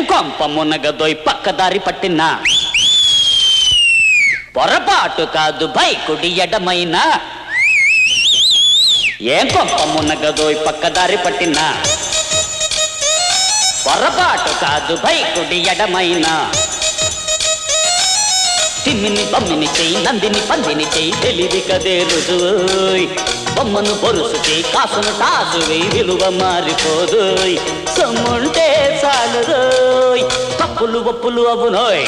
కొంప మునగదోయ్ పక్కదారి పట్టినా పొరపాటు కాదు బైకుడి ఎడమైన ఏం కొంప మునగదోయ్ పక్కదారి పట్టినా పొరపాటు కాదు బైకుడి ఎడమైన తిమ్మిని బమ్మిని చెయ్యి నందిని పందిని చెయ్యి తెలివి కదే రుజువోయ్ బొమ్మను పొరుసు చెయ్యి కాసును టాసు వేయి విలువ మారిపోదోయ్ సొమ్ముంటే చాలుదోయ్ తప్పులు ఒప్పులు అవునోయ్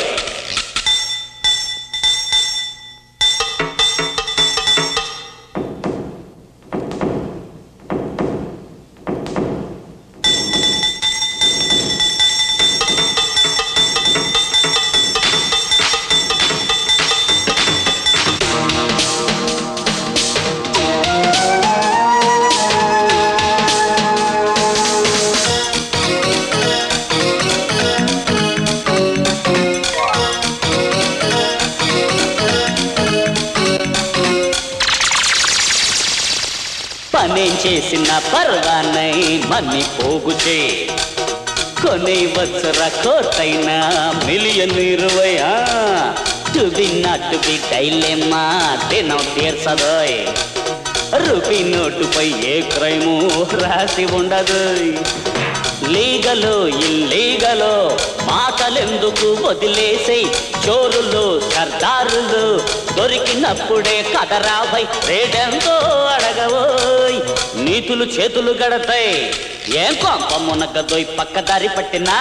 పనేం చేసిన పర్వానై మన్ని పోగుచే కొని వచ్చర కోటైనా మిలియన్ ఇరవయా to be not to be dilemma దినం తీర్చదోయ్ రూపీ నోటుపై ఏ క్రైము రాసి ఉండదు లీగలో ఇల్లీగలో మాటలెందుకు వదిలేసే చోరులు సర్దారులు దొరికినప్పుడే కదరాబై రేడెంతో అడగవోయ్ నీతులు చేతులు గడతాయి ఏం కొంప మునగదోయ్ పక్కదారి పట్టినా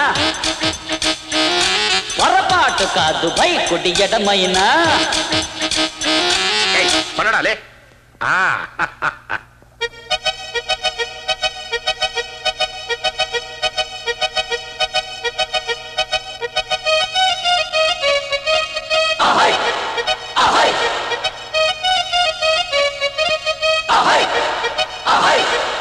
పొరపాటు కాదు బై కుడి ఎడమైనా ఏయ్, పనడాలే ఆ అహై అహై అహై అహై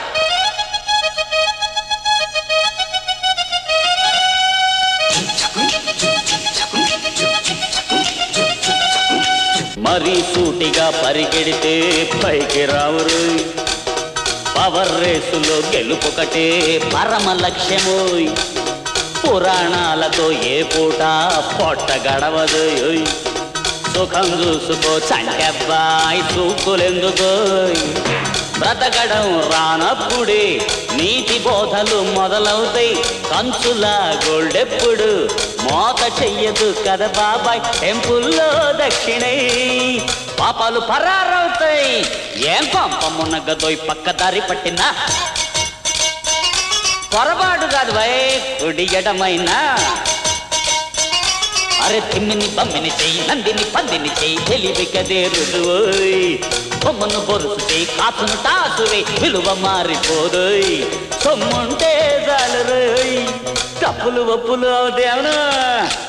మరీ సూటిగా పరిగెడితే పైకి రావురు పవర్ రేసులో గెలుపొకటే పరమ లక్ష్యమోయ్ పురాణాలతో ఏ పూట పొట్ట గడవదు ఓయ్. సుఖం చూసుకో చంటబ్బాయ్ చూకులెందుకోయ్ బ్రతకడం రానప్పుడే నీతి బోధలు మొదలవుతాయి కంచులా గోల్డెప్పుడు మోత చెయ్యదు కదా బాబాయ్ టెంపుల్లో దక్షిణై పాపాలు పరారవుతాయి ఏం పంప మునగదోయ్ పక్కదారి పట్టినా పొరపాటు కాదు భయ్ కుడి ఎడమైనా అరే తిమ్మిని బమ్మిని చెయ్యి నందిని పందిని చెయ్యి తెలివి కదే రుజువోయ్ బొమ్మను బొరుసు చెయ్యి కాసును టాసు వేయ్ విలువ మారిపోదోయ్ సొమ్ముంటే చాలు రోయ్ తప్పులు ఒప్పులు అవుతావునా